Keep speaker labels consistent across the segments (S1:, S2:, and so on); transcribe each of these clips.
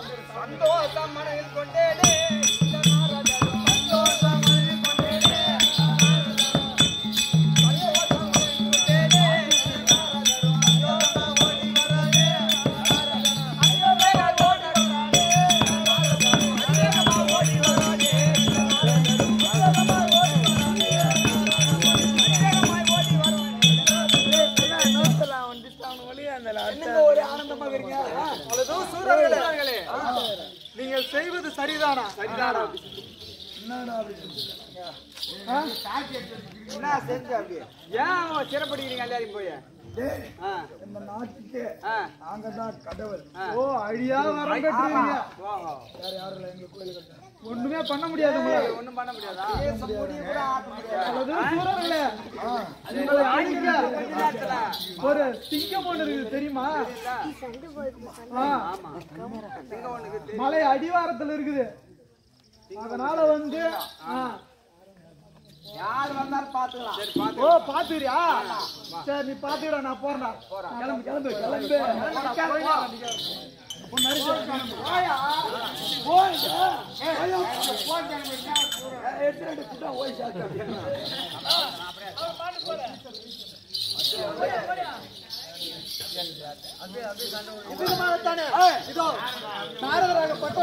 S1: சந்தோஷம் மனதில் கொண்டேனே இந்த நாரதரும் சந்தோஷம் மனதில் கொண்டேனே சந்தோஷம் மனதில் கொண்டேனே இந்த நாரதரும் சந்தோஷம் ஓடி வரவே ஐயோ மேல ஓடறானே ஐயோ ஓடி வரானே
S2: என்னங்க ஒரு ஆனந்தமாக இருக்கீங்க
S1: அவ்வளவு சூரர்களே நீங்கள் செய்வது சரிதானா சரிதானா
S2: என்ன செஞ்சு அப்படி
S1: ஏன் அவன் சிறப்படுகிறீங்க எல்லாரையும் போய்
S2: டேய்,
S1: ஆ,
S2: இந்த நாட்டுக்கு
S1: ஆ,
S2: நாங்க தான் கடவுள்
S1: ஓ
S2: அழியா வரம் பெற்றீங்க
S1: ஓஹோ
S2: வேற யாரும் இல்லை எங்க கோயிலுக்கு ஒண்ணுமே பண்ண முடியாது உங்களை
S1: ஒண்ணும் பண்ண முடியாதா
S2: அவ்வளவு சூரர்களே உங்களை அழிக்க ஒரு சிங்கம் ஒண்ணு இருக்குது தெரியுமா ஆ,
S1: ஆமா சிங்கம் ஒண்ணுக்கு
S2: மலை அடிவாரத்துல இருக்குது அதனால வந்து ஆ.
S1: யார் வந்தாலும் பாத்துக்கலாம் சரி பாத்து
S2: ஓ பாத்துறியா சரி நீ பாத்துடா நான் போறேன்டா கிளம்பு கிளம்பு கிளம்பு உன் நரிசு. போயா. போயா. போயா. எடுத்துட்டு சுத்தா ஓய் சாப்பிட்டு. இதுமாகத்தானே? இதோ நாரதராகப்பட்ட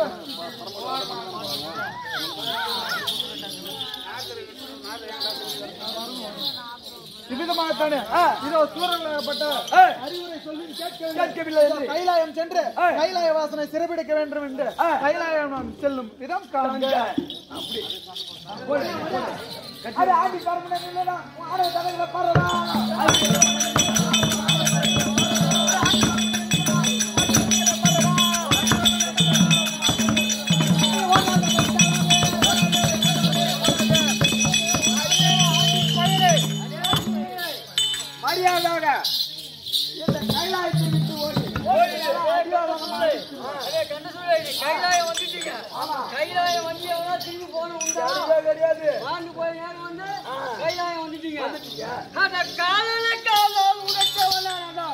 S2: இவ்விதமாகத்தானே இதோ சூரர்களாகப்பட்ட அறிவுரை சொல்லி கேட்கவில்லை என்று கைலாயம் சென்று கைலாய வாசனை சிறப்பிடிக்க வேண்டும் என்று கைலாயம் செல்லும் விதம் காண்க அப்படி போடு, போடு. அது ஆண்டி பரமனன் இல்லைடா ஆடை தலையில பரடா
S1: மரியாதாக
S2: இந்த கைலாயத்தை விட்டு ஓடி
S3: கைலாயம் வந்துட்டீங்க கைலாயம் வந்து எவனா திரும்பி போன உண்டா
S2: கிடையாது
S3: ஆண்டு போய் நேரம் வந்து கைலாயம் வந்துட்டீங்க அட காதல காதல் உடைச்சவனா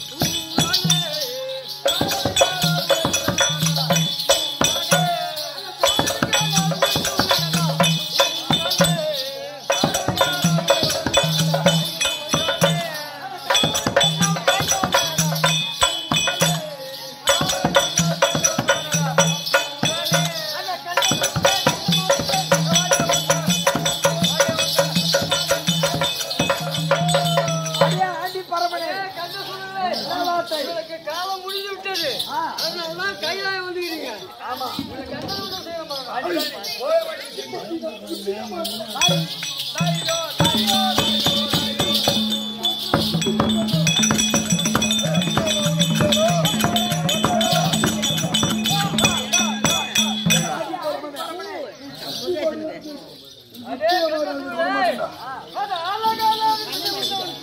S2: ஐயா, ஆண்டி பரமனே
S3: கண்ட சொல்லலை உங்களுக்கு காலம் முடிஞ்சு விட்டது அதனாலதான் கைலாயம் வந்துக்கிறீங்க ஆமா அது அழகான விஷயம்.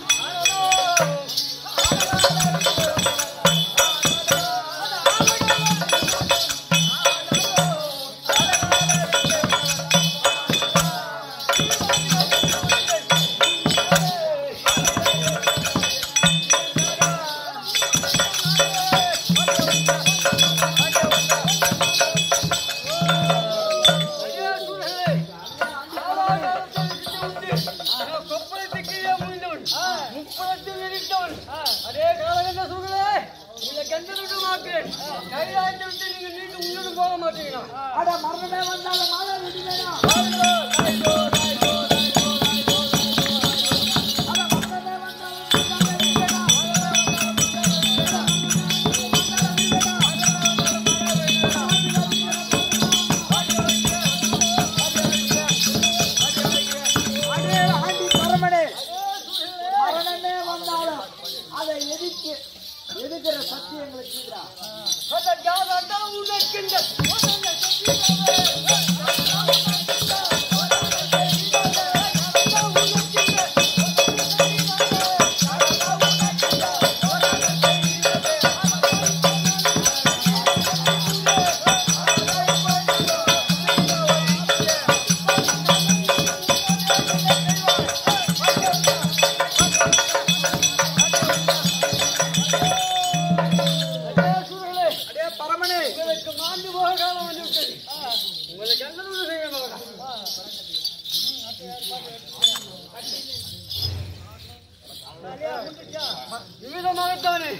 S3: போக மாட்டீங்களா
S2: அட மரணமே வந்தாலும் மாலை விடுவேனா அடே ஆண்டி பரமனே மரணமே வந்தாலும் அதை எதிர்த்து எதிர்க்கிற சக்தி எங்களுக்கு இருக்குடா.
S1: அடே பரமனே
S3: உங்களுக்கு மாண்டு போக காலம் வந்து விட்டது உங்களுக்கு எந்த ஒரு செய்ய வேண்டாம் விவிதமாகத்தானே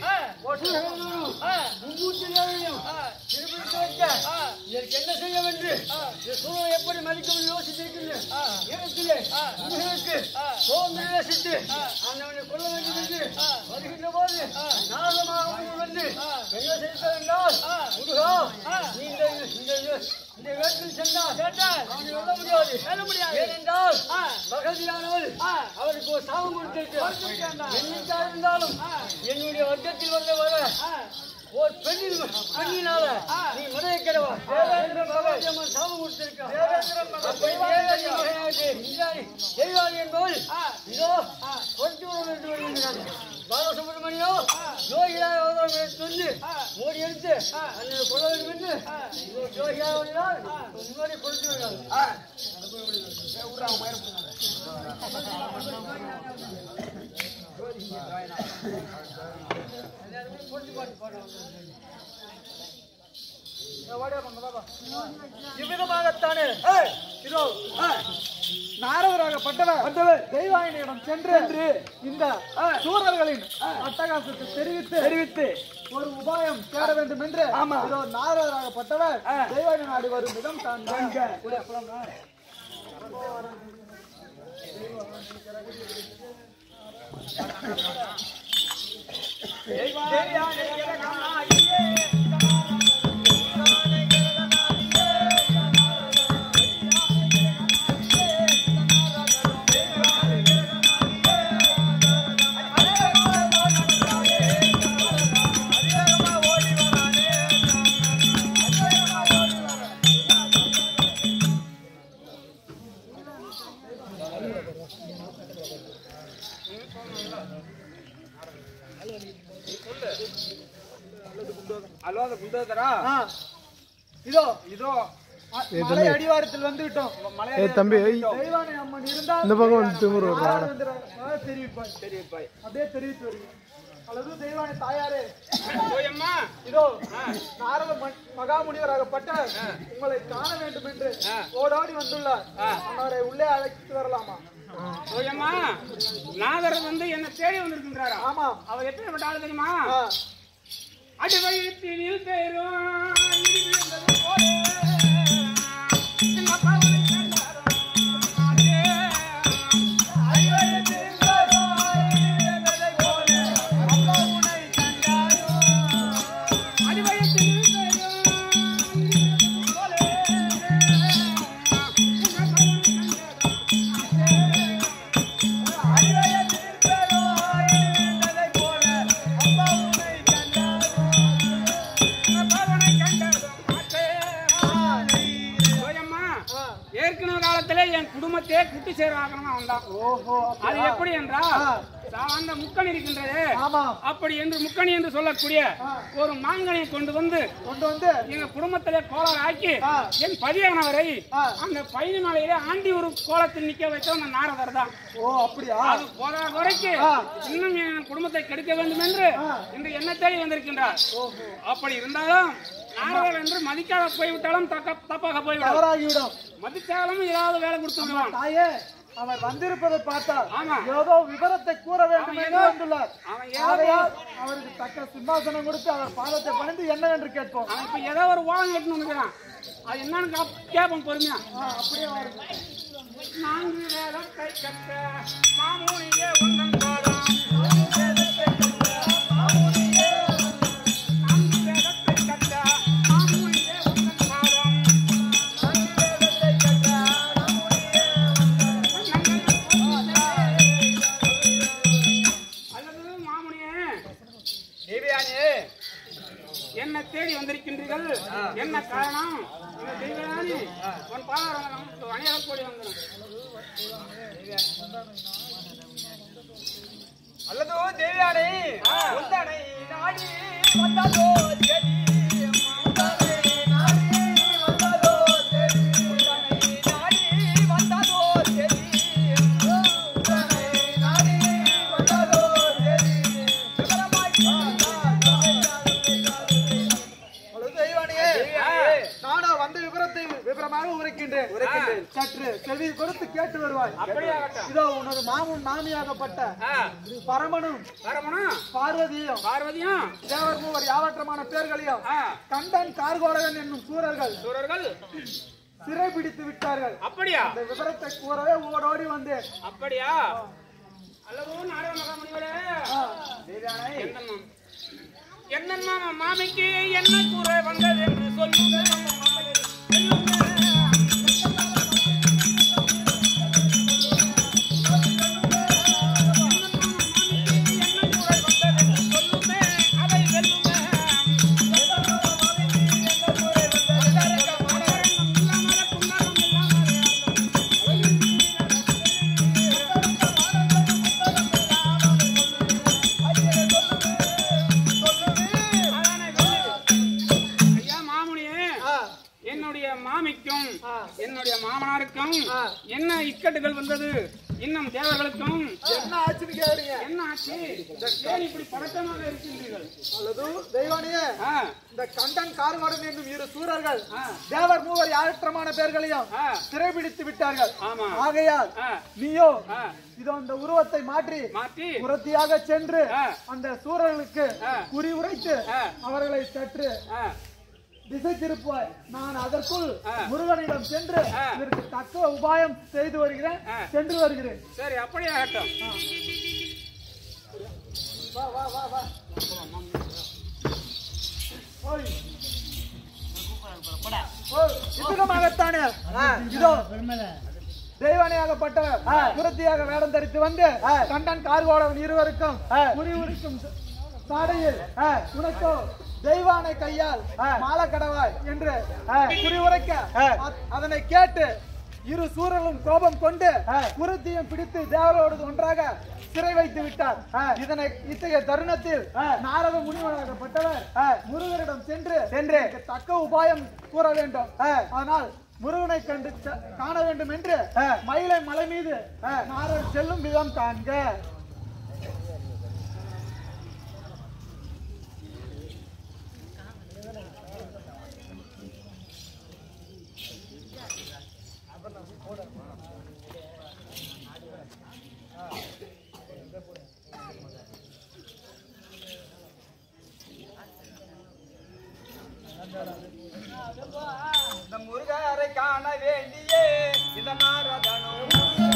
S3: இதற்கு என்ன செய்ய என்று இந்த சூழலை எப்படி மதிக்கும் யோசித்திருக்கின்றேன் இடத்திலே உங்களுக்கு சோர்ந்து யோசித்து அண்ணவனை கொள்ள வேண்டும் என்று வருகின்ற போது நாகமாக வந்து என்ன செய்த என்றால் முருகா நீ இந்த இந்த இந்த வேட்டில் சென்றால் அவனை வெல்ல முடியாது வெல்ல முடியாது ஏனென்றால் மகதியானவள் அவருக்கு ஒரு சாபம் கொடுத்திருக்கிறார் என்னைக்கா இருந்தாலும் என்னுடைய வர்க்கத்தில் வந்த வர ஒரு பெண்ணின் பெண்ணினால நீ மதைய கிடவா மகாஜியம்மன் சாபம் கொடுத்திருக்கார் அப்படி தேவேந்திர மகனாகிய இந்திராணி தெய்வாணி என்பவள் இதோ கொஞ்சம் என்று வருகின்றார் பாலசுப்ரமணியோ யோகியாக அவர்கள் சொல்லி ஓடி எடுத்து அண்ணனை கொள்ள வேண்டும் என்று இதோ யோகியாக வந்தால் முன்னாடி கொடுத்து விடுறாங்க
S2: இவ்விதமாகத்தானே இதோ நாரதராகப்பட்டவர் தெய்வாயினியிடம் சென்று இந்த சூரர்களின் அட்டகாசத்தை தெரிவித்து தெரிவித்து ஒரு உபாயம் தேட வேண்டும் என்று இதோ நாரதராகப்பட்டவர் தெய்வாயினி நாடு வரும் விதம் காண்க
S1: ஹலோ அந்த குண்டோதரா
S2: ஆ, இதோ இதோ அ- மலை அடிவாரத்தில் வந்து விட்டோம் மலை
S4: ஏ தம்பி ஏய்,
S2: தெய்வானை அம்மன் இருந்தால்
S4: இந்த பக்கம் வந்து திமிரு வருது,
S2: யார் வந்துடுறா- தெரிவிப்பாய்
S1: தெரியுப்பாய்
S2: அப்படியே தெரிவித்து வருகிறேன் அல்லது தெய்வானை தாயாரே
S1: ஓயம்மா
S2: இதோ நாரத ம- மகாமுனிவராகப்பட்ட உங்களை காண வேண்டும் என்று ஓடோடி வந்துள்ளார் அவரை உள்ளே அழைத்து வரலாமா
S1: ஓயம்மா நாதர் வந்து என்ன தேடி வந்திருக்கின்றாரா
S2: ஆமா
S1: அவர் எப்படிப்பட்ட ஆளு தெரியுமா
S2: ஆ,
S1: அடிவயிற்றில் பெரும் இடிவு என்பது போல சின்ன பவனை கண்டாரோ மாட்டே. அடிவயிற்றில் பெரும் இடிவு என்பதை போல அப்பா உன்னை கண்டாரோ. அடிவயிற்றில் பெரும் இடிவு என்பது போல சின்ன பவனை கண்டாரோ மாட்டே. அடிவயிற்றில் பெரும் இடிவு என்பதை போல அப்பா உன்னை கண்டாரோ. ஓயம்மா, ஏற்கனவே காலத்திலே என் குடும்பத்தையே குட்டி சேராகணும் வந்தான்
S2: ஓஹோ
S1: அது எப்படி என்றால் அந்த முக்கணி இருக்கின்றது
S2: ஆமா
S1: அப்படி என்று முக்கணி என்று சொல்லக்கூடிய ஒரு மாங்கனியை கொண்டு வந்து
S2: கொண்டு வந்து
S1: எங்க குடும்பத்திலே கோலம் ஆக்கி
S2: ஆ.
S1: என் பதியானவரை
S2: ஆ.
S1: அந்த பயணி மலையிலே ஆண்டி ஒரு கோலத்தில் நிக்க வைத்த அந்த நாரதர் தான்
S2: ஓ அப்படியா
S1: அது போதா குறைக்கு
S2: ஆ.
S1: இன்னும் என் குடும்பத்தை கெடுக்க வேண்டும் என்று
S2: ஆ.
S1: இன்று என்ன தேடி வந்திருக்கின்றார் அப்படி இருந்தாலும் நாரதர் என்று மதிக்காத போய்விட்டாலும் தக்க தப்பாக போய்விடும்
S2: தவறாகிவிடும்
S1: மதிச்சாலும் ஏதாவது வேலை கொடுத்து விடுவான்
S2: தாயே அவர் வந்திருப்பதை பார்த்தால்
S1: ஆமா.
S2: ஏதோ விவரத்தை கூற வேண்டும்
S1: அவன்
S2: என்று
S1: ஏதோ-
S2: வந்துள்ளார்
S1: அவன் ஏதோ-
S2: ஆகையால் அவருக்கு தக்க சிம்மாசனம் கொடுத்து அவர் பாதத்தை பணிந்து என்னவென்று கேட்போம்
S1: அவன் இப்ப ஏதோ ஒரு ஓலம் கட்டணும் வந்துக்கிறான் அது என்னன்னு கா- கேட்போம் பொறுமையா
S2: ஆ, அப்படியே வருது
S1: நான்கு வேதத்தை கற்ற மாமூனியே உந்தன் பாதம் நான்கு வேதத்தை கற்ற மாமூனியே உந்தன் பாதம் அல்லது மாமுனியே தேவியானியே என்ன தேடி வந்திருக்கின்றீர்கள் என்ன காரணம் இந்த தெய்வயானி உன் பாதாரம் அணியக்கூடிய வந்தன
S3: அல்லதோ தேவியானே உந்தனை நாடி வந்ததோ செடி உந்தனை நாடி வந்ததோ செடி உந்தனை நாடி வந்ததோ செடி உந்தனை நாடி வந்ததோ செடி விவரமாய் அல்லது தெய்வானே
S2: விவரமாக உரைக்கின்றேன்
S1: உரைக்கின்றேன்.
S2: சற்று செவி கொடுத்து கேட்டு வருவாய்
S1: அப்படியாகட்டும்.
S2: இதோ உனது மாமுன் மாமியாகப்பட்ட
S1: ஆ,
S2: பரமனும்
S1: வரமணும்
S2: பார்வதியும்
S1: பார்வதியும்
S2: தேவர் மூவர் யாவற்றமான பேர்களையும்
S1: ஆ,
S2: கண்டன் கார்கோடகன் என்னும் சூரர்கள்
S1: சூரர்கள்
S2: சிறை பிடித்து விட்டார்கள்
S1: அப்படியா
S2: இந்த விவரத்தை கூறவே ஓடோடி வந்தேன்
S1: அப்படியா அல்லவோ நாடக மகாமுனிவரே
S2: ஆ,
S1: என்னம்மா என்னம்மா மாமிக்கு என்ன கூற வந்தது என்று சொல்லுங்க ஐயா மாமுனியே
S2: ஆ,
S1: என்னுடைய மாமிக்கும்
S2: ஆ.
S1: என்னுடைய மாமனாருக்கும்
S2: ஆ.
S1: என்ன இக்கட்டுகள் வந்தது இன்னும் தேவர்களுக்கும்
S2: என்ன ஆச்சுன்னு கேக்குறீங்க
S1: என்ன ஆச்சு ஏன் இப்படி பழக்கமாக இருக்கின்றீர்கள்
S2: அல்லது தெய்வானியே
S1: ஆ,
S2: இந்த கண்டன் கார்கோடன் என்னும் இரு சூரர்கள்
S1: ஆ,
S2: தேவர் மூவர் யாற்றமான பேர்களையும்
S1: ஆ,
S2: சிறைபிடித்து விட்டார்கள்
S1: ஆமா
S2: ஆகையால்
S1: ஆ,
S2: நீயோ
S1: ஆ,
S2: இதோ அந்த உருவத்தை மாற்றி
S1: மாற்றி
S2: புரத்தியாக சென்று
S1: ஆ.
S2: அந்த சூரர்களுக்கு
S1: ஆ.
S2: குறி உரைத்து
S1: ஆ.
S2: அவர்களை சற்று
S1: ஆ,
S2: திசை திருப்பாய் நான் அதற்குள்
S1: ஆ.
S2: முருகனிடம் சென்று
S1: ஆ.
S2: இதற்கு தக்க உபாயம் செய்து வருகிறேன்
S1: ஆ.
S2: சென்று வருகிறேன்
S1: சரி அப்படியே ஆகட்டும்
S2: வா வா வா வா ஓய் ஓய், இவ்விதமாகத்தானே இதோ தெய்வானையாகப்பட்டவர் புரத்தியாக வேடம் தரித்து வந்து கண்டன் கார்கோடவன் இருவருக்கும் குறி உரிக்கும் சாடையில் உனக்கோ தெய்வானை கையால் மாலை கடவாய் என்று குறி உரைக்க அ- அதனை கேட்டு இரு சூரர்களும் கோபம் கொண்டு புரத்தியம் பிடித்து தேவரோடு ஒன்றாக சிறை வைத்து விட்டார் இதனை இத்தகைய தருணத்தில் நாரத முனிவராகப்பட்டவர் முருகரிடம் சென்று சென்று தக்க உபாயம் கூற வேண்டும் ஆனால் முருகனை கண்டு ச- காண வேண்டும் என்று மயிலை மலை மீது நாரதர் செல்லும் விதம் காண்க
S3: இந்த முருகரை காண வேண்டியே இந்த நாரதனும்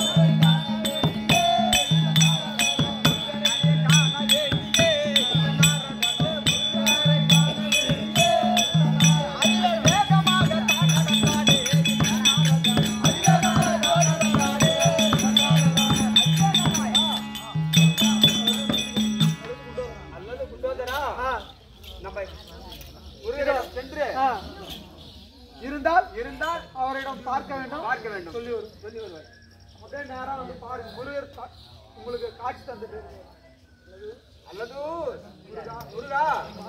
S3: அல்லது குண்டோதரா நம்ம முருகரிடம் சென்று
S2: ஆ. இருந்தால் இருந்தால் அவரிடம் பார்க்க வேண்டும்
S3: பார்க்க வேண்டும்
S2: சொல்லி வரு- சொல்லி வருவார் அப்படியே நேரா வந்து பாருங்க முருகர் கா- உங்களுக்கு காட்சி தந்துட்டு
S3: அல்லது முருகா முருகா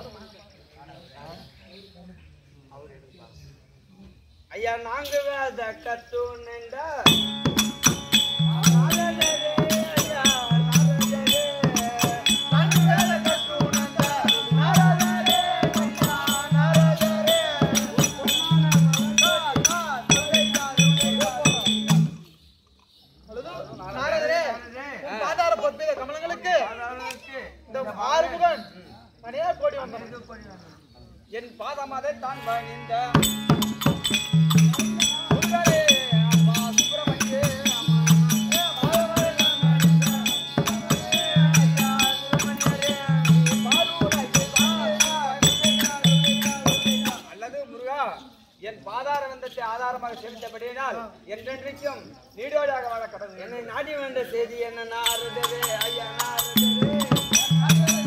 S3: ஐயா நாங்க வேத கத்துனண்டா
S2: நாரதரே உன் பாதார பொற்பித கமலங்களுக்கு இந்த ஆறுமுகன் மணியா கோடி வந்தான்
S3: என் பாதமதை தான் பணிந்த முருகரே, அப்பா சுப்பிரமணியே, அல்லது முருகா என் பாதார வந்தத்தை ஆதாரமாக செலுத்தப்படியினால் என்றென்றைக்கும் நீடோடாக வாழ கடவுள் என்னை நாடி வந்த செய்தி என்ன நாரதரே ஐயா நாரதரே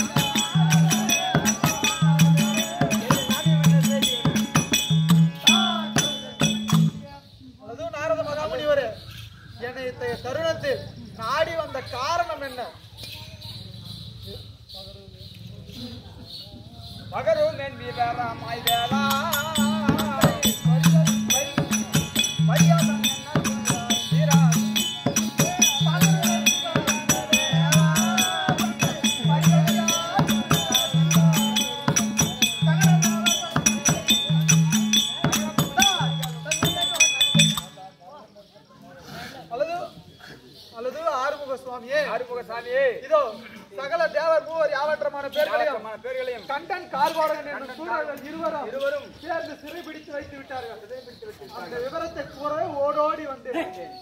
S2: அது நாரத மகாமுனிவரே என்னை இத்தகைய தருணத்தில் நாடி வந்த காரணம் என்ன
S3: மகரும் என் வீரராமாய் வேளா
S2: ஆ விதமான பேர்களையும்
S1: விதமான பேர்களையும்
S2: கண்டன் கார்கோடன் என்னும் சூழல்கள் இருவரும்
S1: இருவரும்
S2: சேர்ந்து சிறைபிடித்து வைத்து விட்டார்கள் அந்த விவரத்தை கூற ஓடோடி வந்து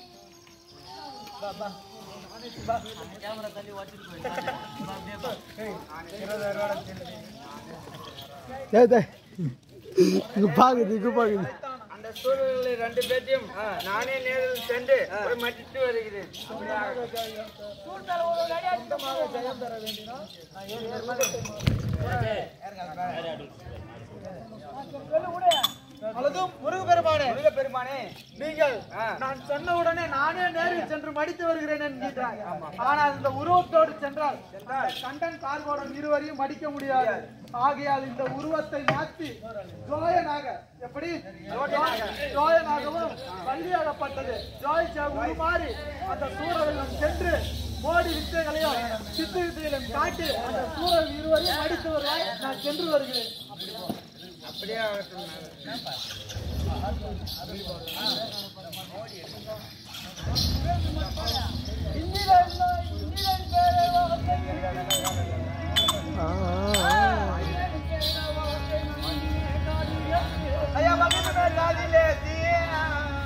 S2: பாக்குது இங்க பாக்குது
S3: அந்த சூழல்களை ரெண்டு பேர்த்தையும் நானே நேரில் சென்று போய் மட்டிட்டு வருகிறேன்
S2: ஜெயம் தர வேண்டினோம் அல்லதும் முருகப்பெருமானே
S3: பெருமானே
S2: நீங்கள் நான் சொன்ன உடனே நானே நேரில் சென்று மடித்து வருகிறேன் என்கிறார் ஆனால் இந்த உருவத்தோடு சென்றால் அந்த கண்டன் கார்கோடன் இருவரையும் மடிக்க முடியாது ஆகையால் இந்த உருவத்தை மாற்றி ஜோயனாக எப்படி ஜோயனாகவும் பள்ளியாகப்பட்டது ஜோய் உருமாறி அந்த சூழலிலும் சென்று மோடி வித்தைகளையும் சித்து வித்தைகளையும் காட்டி அந்த சூழல் இருவரையும் மடித்து வருவாய் நான் சென்று வருகிறேன்
S3: அப்படியே ஆகட்டும் ஐயா மகிழ்ச்சி காதிலே தீயா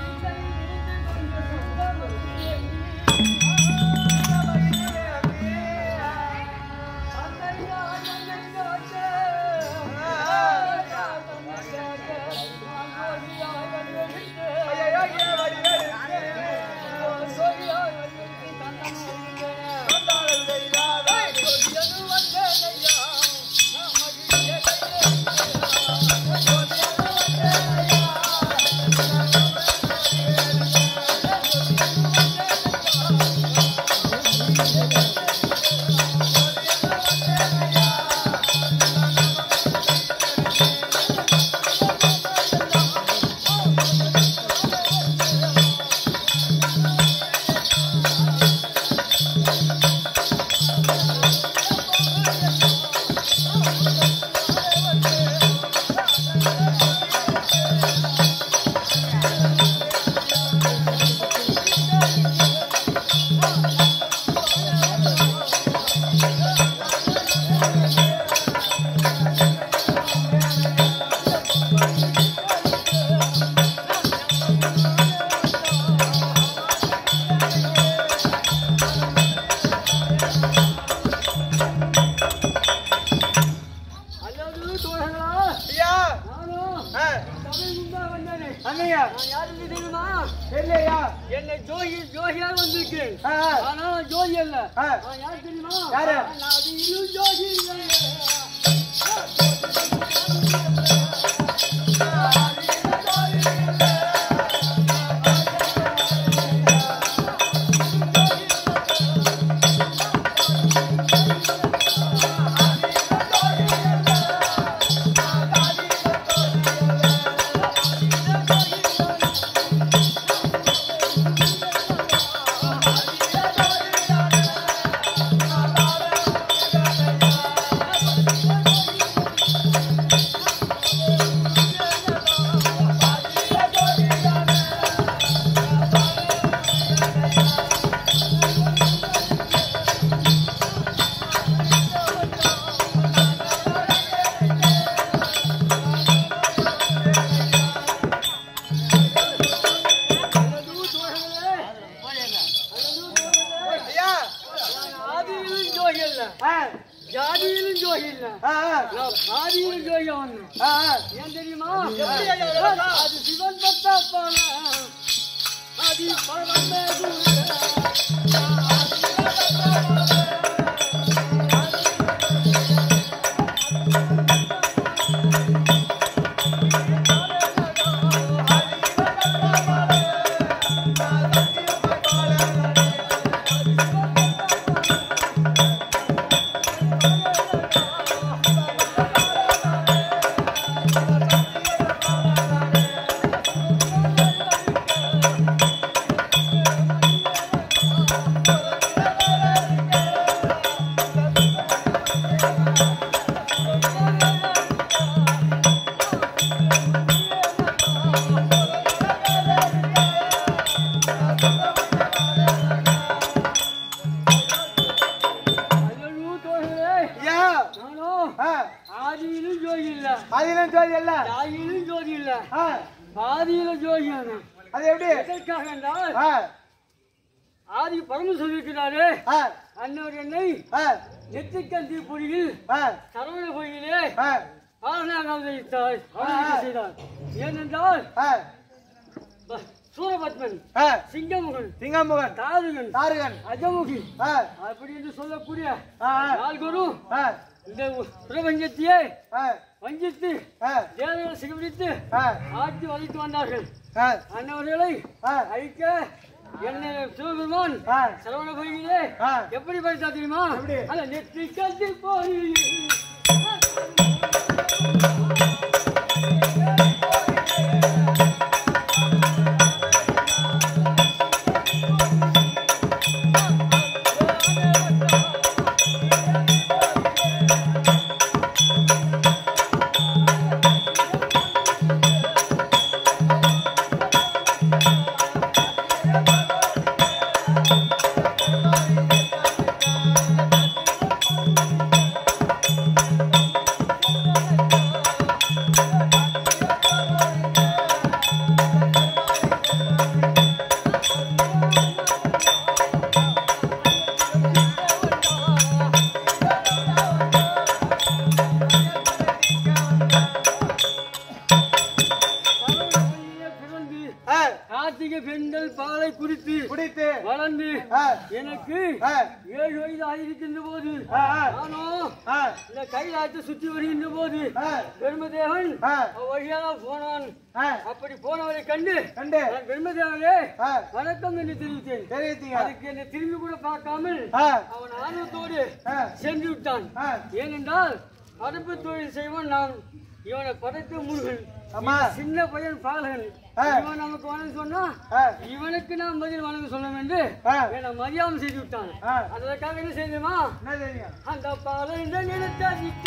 S4: அல்லது தோழர்களா
S3: ஐயா
S4: நானும்
S3: ஆ,
S4: தமிழ் முன்பா வந்தேனே
S3: அண்ணையா
S4: நான் யாருக்கு தெரியுமா
S3: இல்லையா
S4: என்னை ஜோகி ஜோகியாக வந்திருக்கேன்
S3: ஆ,
S4: ஆனா நான் ஜோகி அல்ல
S3: ஆ.
S4: நான் யார் தெரியுமா
S3: யாரு?
S4: நான் அது இரு ஜோகி இல்லை. அல்லது தோழர்களே
S3: ஐயா
S4: நான் ஆதியிலும் ஜோகி அல்ல
S3: ஆ,
S4: ஜாதியிலும் ஜோகி இல்ல
S3: ஆ, ஆ,
S4: நான் ஆதியிலும் ஜோகி வந்தேன்
S3: ஆ, ஆ.
S4: ஏன் தெரியுமா
S3: எப்படி ஐயா இதெல்லாம்?
S4: அது சிவன் பக்தா போல அது பரமேது
S3: ஆ
S2: ஆ,
S4: பாதியில ஜோகியான
S2: அது எப்படி
S4: எதற்காக என்றால்
S2: ஆ,
S4: ஆதி பரம சொல்லியிருக்கிறாரே
S2: ஆ,
S4: அன்னவர் என்னை
S2: ஆ,
S4: நெத்திக்கந்தி பொடியில்
S2: ஆ,
S4: சரவண பொய்யிலே
S2: ஆ,
S4: பாலனாக அவதரித்தார் அவதரிக்க செய்தார் ஏனென்றால்
S2: ஆ,
S4: ப- சூரபத்மன்
S2: ஆ,
S4: சிங்கமுகன்
S2: சிங்கமுகன்
S4: தாருகன்
S2: தாருகன்
S4: அஜமுகி
S2: ஆ,
S4: அப்படி என்று சொல்லக்கூடிய
S2: ஆ, ஆ,
S4: நால்வரும்
S2: ஆ,
S4: இந்த பிரபஞ்சத்தையே
S2: ஆ,
S4: வஞ்சித்து
S2: ஆ,
S4: தேவர்கள் சிகப்பிடித்து
S2: ஆ,
S4: ஆட்சி வளைத்து வந்தார்கள்
S2: ஆ,
S4: அன்னவர்களை
S2: ஆ,
S4: அழிக்க என்னை சிவபெருமான்
S2: ஆ,
S4: சரவண பொய்யிலே
S2: ஆ.
S4: எப்படி படித்தா தெரியுமா
S2: எப்படி?
S4: அந்த நெற்றிக்கந்தி பொய்யில் சரவண பொய்யிலே பிறந்து
S2: ஆ,
S4: கார்த்திகை பெண்கள் பாலை குடித்து
S2: குடித்து
S4: வளர்ந்து
S2: ஆ,
S4: எனக்கு
S2: ஆ,
S4: ஏழு வயது ஆயிருக்கின்ற போது
S2: ஆ, ஆ,
S4: நானும்
S2: ஆ,
S4: இந்த கைலாயத்தை சுற்றி வருகின்ற போது
S2: ஆ,
S4: பெருமதேவன்
S2: ஆ,
S4: வழியாக போனான்
S2: ஆ,
S4: அப்படி போனவரை கண்டு
S2: கண்டு
S4: நான் பெருமதேவனே
S2: ஆ,
S4: வணக்கம் என்று தெரிவித்தேன்
S2: தெரிவித்தீங்க
S4: அதுக்கு என்னை திரும்பி கூட பார்க்காமல்
S2: ஆ,
S4: அவன் ஆர்வத்தோடு
S2: ஆ,
S4: சென்று விட்டான்
S2: ஆ,
S4: ஏனென்றால் படைப்பு தொழில் செய்வன் நான் இவனை படைத்த முருகன்
S2: ஆமா.
S4: இவன் சின்ன பையன் பாலகன்
S2: ஆ.
S4: இவன் நமக்கு வணங்க சொன்னா
S2: ஆ,
S4: இவனுக்கு நாம் பதில் வணங்க சொன்னோம் என்று
S2: ஆ.
S4: என்னை மரியாதை செய்து விட்டான்
S2: ஆ.
S4: அதற்காக என்ன செய்யுமா
S2: என்ன தெரியுங்க
S4: அந்த பாலன் நிறுத்த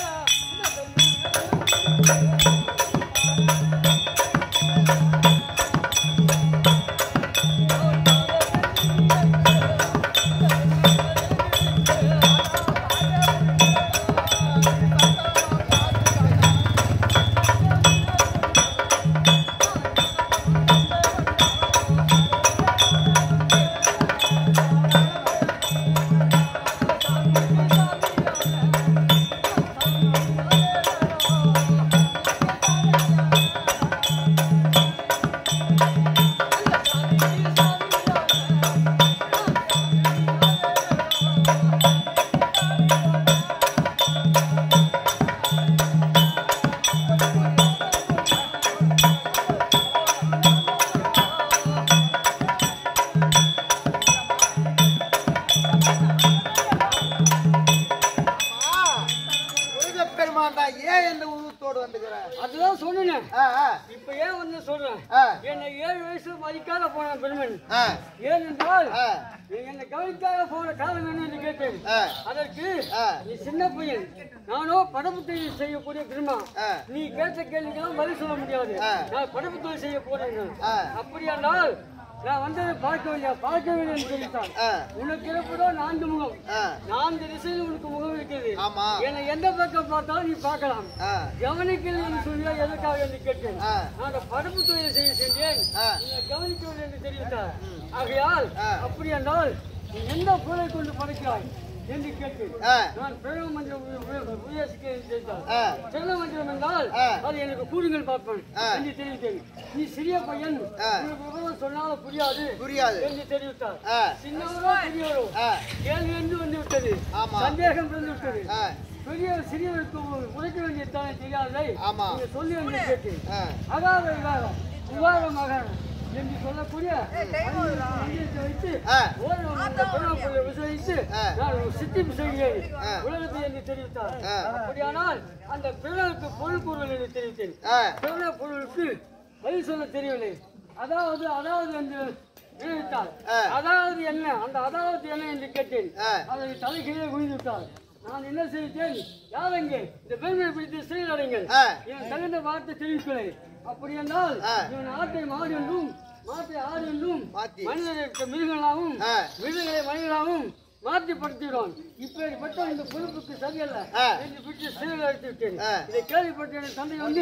S2: முருகப்பெருமான் தான் ஏன் இந்த உருவத்தோடு வந்துக்கிறார்
S4: அதுதான் சொன்னேன்
S2: ஆ, ஆ,
S4: இப்ப ஏன் வந்து சொல்றேன்
S2: ஆ,
S4: என்னை ஏழு வயசு மதிக்காத போன பெருமன்
S2: ஆ,
S4: ஏனென்றால்
S2: ஆ,
S4: என்னை கவனிக்காத போன காலம் என்ன என்று கேட்டேன்
S2: ஆ,
S4: அதற்கு
S2: ஆ.
S4: நீ சின்ன பையன் நானோ படப்பு தொழில் செய்யக்கூடிய பெருமா
S2: ஆ.
S4: நீ கேட்ட கேள்விக்கெல்லாம் பதில் சொல்ல முடியாது
S2: ஆ.
S4: நான் படப்பு தொழில் செய்ய போறேன்
S2: ஆ.
S4: அப்படியானால் நான் வந்ததை பார்க்கவில்லை பார்க்கவில்லை என்று சொல்லித்தான்
S2: ஆ,
S4: உனக்கு இருப்பதோ நான்கு முகம்
S2: ஆ,
S4: நான்கு திசையில் உனக்கு முகம் இருக்கிறது
S2: ஆமா.
S4: என்னை எந்த பக்கம் பார்த்தாலும் நீ பார்க்கலாம்
S2: ஆ,
S4: கவனிக்கல் என்று சொல்லியா எதற்காக என்று கேட்டேன்
S2: ஆ.
S4: நான் அந்த படப்பு தொழிலை செய்ய சென்றேன்
S2: ஆ.
S4: நீங்க கவனிக்கவில்லை என்று தெரிவித்தார் ஆகையால்
S2: ஆ.
S4: அப்படி என்றால் நீ எந்த பொருளை கொண்டு படைக்கிறாய் என்று கேட்டேன்
S2: ஆ.
S4: நான் பிரணவ மந்திரம் உய- உய- உயர்சிக்க செய்தார்
S2: ஆ.
S4: பிரணவ மந்திரம் என்றால்
S2: ஆ.
S4: அது எனக்கு கூறுங்கள் பார்ப்பேன்
S2: ஆ.
S4: என்று தெரிவித்தேன் நீ சிறிய பையன்
S2: ஆ.
S4: உனக்கு விவரம் சொன்னாலும் புரியாது
S2: புரியாது
S4: என்று தெரிவித்தார்
S2: ஆ,
S4: சின்னவரோ பெரியவரோ
S2: ஆ,
S4: கேள்வி என்று வந்து விட்டது
S2: ஆமா.
S4: சந்தேகம் பிறந்து விட்டது
S2: ஆ,
S4: பெரிய சிறியவருக்கு உழைக்க வேண்டிய தானே தெரியாதே
S2: ஆமா.
S4: நீங்க சொல்லி என்று கேட்டேன்
S2: ஆ,
S4: அகாத விவாதம் விவாதமாக என்று சொல்லக்கூடிய மந்திரத்தை வைத்து
S2: ஆ.
S4: ஓரிடம் இந்த பெருமாள் விசாரித்து
S2: ஆ.
S4: நான் ஒரு சித்திப்பு செய்கிறேன்
S2: ஆ.
S4: உலகத்தை என்று தெரிவித்தார்
S2: ஆ.
S4: அப்படியானால் அந்த பிறனுக்கு பொருள் கூறுகள் என்று தெரிவித்தேன்
S2: ஆ,
S4: பிறன பொருளுக்கு பதில் சொல்ல தெரியவில்லை அதாவது அதாவது என்று தெரிவித்தார்
S2: ஆ.
S4: அதாவது என்ன அந்த அதாவது என்ன என்று கேட்டேன்
S2: ஆ.
S4: அதை தலைகீழே குனிந்து விட்டார் நான் என்ன செய்தேன் யார் அங்கே இந்த பெருமையை பிடித்து சிறையில் அடைங்கள்
S2: ஆ.
S4: இவன் தகுந்த வார்த்தை தெரிவிக்கலை அப்படி என்றால்
S2: ஆ.
S4: இவன் ஆட்டை மாடு என்றும் மாட்டை ஆடு என்றும்
S2: மாத்தி.
S4: மனிதர்களுக்கு மிருகங்களாகவும்
S2: ஆ.
S4: மிருகங்களை மனிதனாகவும் மாற்றிப்படுத்திடுவான் இப்படிப்பட்ட இந்த பொறுப்புக்கு சரியல்ல
S2: ஆ.
S4: என்று பிடித்து சிறையில் அடைத்து விட்டேன்
S2: ஆ.
S4: இதை கேள்விப்பட்ட என் தந்தை வந்து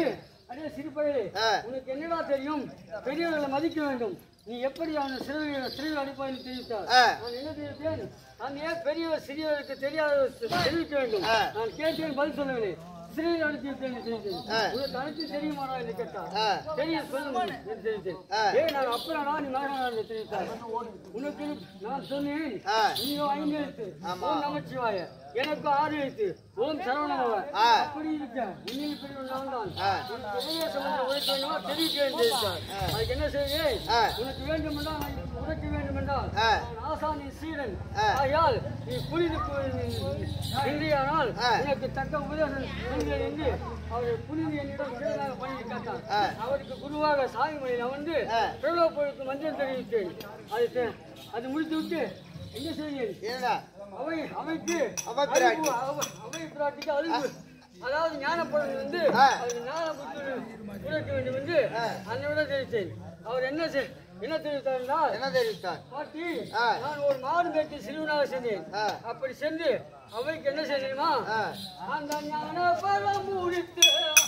S4: அதே சிறுபையிலே
S3: ஆ.
S4: உனக்கு என்னடா தெரியும் பெரியவர்களை மதிக்க வேண்டும் நீ எப்படி அவனை சிறுவையில் சிறுவில் அடிப்பாய் என்று தெரிவித்தார்
S3: ஆ.
S4: நான் என்ன தெரிவித்தேன் நான் ஏன் பெரியவர் சிறியவருக்கு தெரியாத தெரிவிக்க வேண்டும்
S3: ஆ.
S4: நான் கேட்டேன் பதில் சொல்லவில்லை சிறுவில் அடித்து விட்டேன் என்று தெரிவித்தேன்
S3: ஆ.
S4: உனக்கு அனைத்து தெரியுமாடா என்று கேட்டார்
S3: ஆ.
S4: தெரியும் சொல்லுங்க என்று தெரிவித்தேன்
S3: ஆ.
S4: ஏய் நான் அப்புறம்டா நீ மகனா என்று தெரிவித்தார் உனக்கு நான் சொன்னேன்
S3: ஆ.
S4: நீயோ ஐந்து எழுத்து
S3: ஆமா.
S4: ஓம் நமச்சிவாய எனக்கு ஆறு எழுத்து ஓம் சரவணபவ
S3: ஆ.
S4: அப்படி இருக்க உன்னில் பெரியவன் நான் தான்
S3: ஆ.
S4: உனக்கு உபதேசம் ஒன்று உரைக்க வேண்டுமா தெரிவிக்க வேண்டியிருக்கார் அதுக்கு என்ன செய்ய
S3: ஆ.
S4: உனக்கு வேண்டும் என்றால் நான் உரைக்க வேண்டும் என்றால்
S3: ஆ.
S4: நான் ஆசானின் சீடன்
S3: ஆ.
S4: ஆகையால் நீ புரிந்து இன்றியானால்
S3: ஆ.
S4: உனக்கு தக்க உபதேசம் செய்கிறேன் என்று அவர் புனித என்னிடம் சீடனாக பண்ணி கேட்டார்
S3: ஆ.
S4: அவருக்கு குருவாக சாய்மொழியில் அமர்ந்து
S3: ஆ.
S4: பிரபலப்படுத்தும் மஞ்சள் தெரிவித்தேன் அது செ- அது முடித்து விட்டு என்ன செய்கிறேன்
S3: என்னடா
S4: அவை அவைக்கு
S3: அவை பிராட்டி.
S4: அறிவு, அவை- அவை பிராட்டிக்கு அறிவு அதாவது ஞானப்பழம் வந்து
S3: ஆ.
S4: அது ஞான புத்தி உரைக்க வேண்டும் என்று அன்னையோட தெரிவித்தேன் அவர் என்ன செய்- என்ன தெரிவித்தார் என்றால்
S3: என்ன தெரிவித்தார்
S4: பாட்டி
S3: ஆ.
S4: நான் ஒரு மாடு மேய்க்கு சிறுவனாக சென்றேன்
S3: ஆ.
S4: அப்படி சென்று அவைக்கு என்ன செய்யணுமா
S3: ஆ.
S4: அந்த ஞான பழம் முடித்து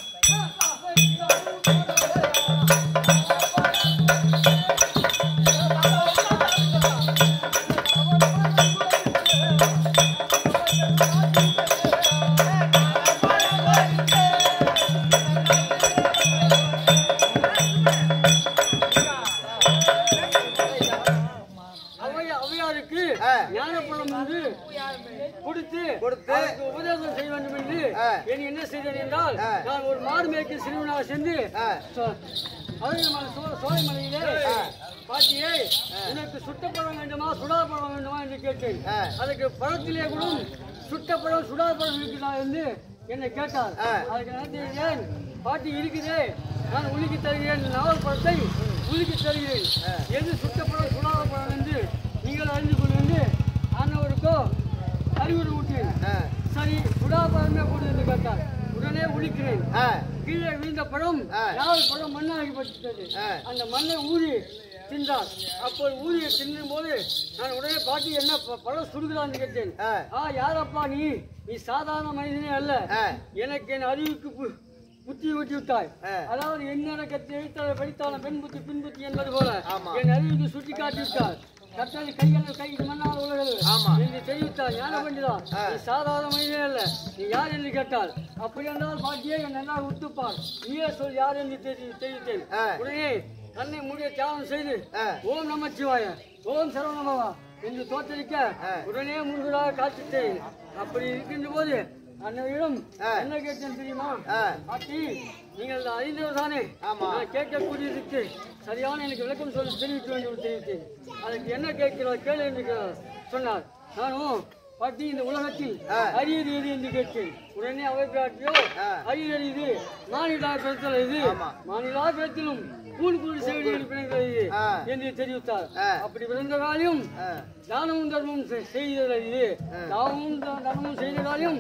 S4: அவை அவையாருக்கு
S3: ஆ.
S4: ஞானப்பழம் வந்து கொடுத்து
S3: கொடுத்து
S4: அவருக்கு உபதேசம் செய்ய வேண்டும் என்று
S3: ஆ.
S4: என் என்ன செய்தேன் என்றால்
S3: ஆ.
S4: நான் ஒரு மாடு மேய்க்கு சிறுவனாக சென்று
S3: ஆ.
S4: சோ- அழகியமலை சோ- சோலைமலையிலே பாட்டியே உனக்கு சுட்டப்பழம் வேண்டுமா சுடாப்பழம் வேண்டுமா என்று கேட்டேன்
S3: ஆ.
S4: அதுக்கு பழத்திலே கூட சுட்டப்பழம் சுடாப்பழம் இருக்குதா என்று என்னை கேட்டார்
S3: ஆ.
S4: அதுக்கு நான் தெரிகிறேன் பாட்டி இருக்குதே நான் உலுக்கி தருகிறேன் நாவல் பழத்தை உலுக்கி தருகிறேன் எது சுட்டப்பழம் சுடாப்பழம் என்று நீங்கள் அறிந்து கொள்ளும் என்று அண்ணவருக்கோ அறிவுரை ஊட்டேன்
S3: ஆ.
S4: சரி சுடாபழமே கொடு என்று கேட்டார் உடனே உளிக்கிறேன்
S3: ஆ.
S4: கீழே விழுந்த பழம்
S3: ஆ.
S4: நாவல் பழம் மண்ணாகிப்பட்டது
S3: ஆ.
S4: அந்த மண்ணை ஊறி தின்றார் அப்போது ஊறிய தின்னும் போது நான் உடனே பாட்டி என்ன ப- பழம் சுடுகிறான்னு கேட்டேன்
S3: ஆ.
S4: ஆ யாரப்பா நீ நீ சாதாரண மனிதனே அல்ல
S3: ஆ.
S4: எனக்கு என் அறிவுக்கு பு- புத்தி ஊட்டி விட்டாய்
S3: ஆ.
S4: அதாவது என்ன கற்று எழுத்தாளர் படித்தாலும் பெண் புத்தி பின் புத்தி என்பது போல
S3: ஆமா.
S4: என் அறிவுக்கு சுட்டி காட்டி விட்டார் கற்றது கைகள் கைக்கு மண்ணால் உலகிறது
S3: ஆமா.
S4: என்று தெரிவித்தார் ஞான பண்டிதா
S3: ஆ.
S4: நீ சாதாரண மனிதனே அல்ல நீ யார் என்று கேட்டால் அப்படி என்றால் பாட்டியே என் நல்லா உத்துப்பார் நீயே சொல் யார் என்று தெரி- தெரிவித்தேன்
S3: ஆ.
S4: உடனே கண்ணை மூடிய தியானம் செய்து
S3: ஆ.
S4: ஓம் நமச்சிவாய ஓம் சரவணபவா என்று தோற்றளிக்க
S3: ஆ.
S4: உடனே முருகராக காட்சித்தேன் அப்படி இருக்கின்ற போது அன்னையிடம்
S3: ஆ.
S4: என்ன கேட்டேன் தெரியுமா
S3: ஆ.
S4: பாட்டி நீங்கள் அறிந்தவர் தானே
S3: ஆமா.
S4: நான் கேட்கக்கூடியதுக்கு சரியான எனக்கு விளக்கம் சொல்ல தெரிவிக்க வேண்டும் என்று தெரிவித்தேன் அதுக்கு என்ன கேட்கிறார் கேளு என்று கே- சொன்னார் நானும் பாட்டி இந்த உலகத்தில்
S3: ஆ.
S4: அரியது எது என்று கேட்டேன் உடனே அவை பிராட்டியோ
S3: ஆ.
S4: அரியது இது மாநிலா பிறத்தல் இது
S3: ஆமா.
S4: மாநிலா பிறத்திலும் கூண் கூடி செவிலிகள் பிறந்தது இது
S3: ஆ.
S4: என்று தெரிவித்தார்
S3: ஆ.
S4: அப்படி பிறந்த காலையும்
S3: ஆ.
S4: தானமும் தர்மமும் செ- செய்தது இது தானமும் த- தர்மமும் செய்த காலையும்